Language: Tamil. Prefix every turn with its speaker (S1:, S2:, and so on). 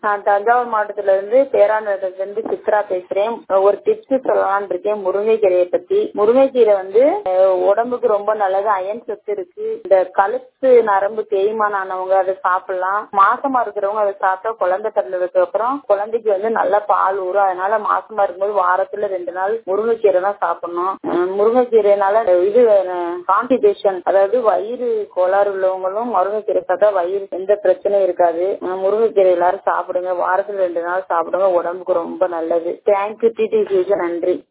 S1: நான் தஞ்சாவூர் மாவட்டத்துல இருந்து பேரானூர்ல இருந்து சித்ரா பேசுறேன் ஒரு டிப்ஸ் சொல்லலாம்னு இருக்கேன் முருங்கைக்கீரையை பத்தி முருங்கைக்கீரை வந்து அஹ், உடம்புக்கு ரொம்ப நல்லது அயன் சத்து இருக்கு இந்த கழுத்து நரம்பு தேய்மானம் ஆனவங்க அதை சாப்பிடலாம் மாசமா இருக்கிறவங்க அதை சாப்பிட்டா குழந்தை பிறந்ததுக்கு அப்புறம் குழந்தைக்கு வந்து நல்ல பால் ஊறும் அதனால மாசமா இருக்கும்போது வாரத்துல ரெண்டு நாள் முருங்கைக்கீரை தான் சாப்பிடணும் அஹ், முருங்கைக்கீரைனால இது கான்டிபேஷன் அதாவது வயிறு கோளாறு உள்ளவங்களும் முருங்கைக்கீரை சாப்பிட்டா வயிறு எந்த பிரச்சனையும் இருக்காது அஹ், முருங்கைக்கீரை எல்லாரும் சாப்பிடுங்க வாரத்துல ரெண்டு நாள் சாப்பிடுங்க உடம்புக்கு ரொம்ப நல்லது தேங்க்யூ டிடி நன்றி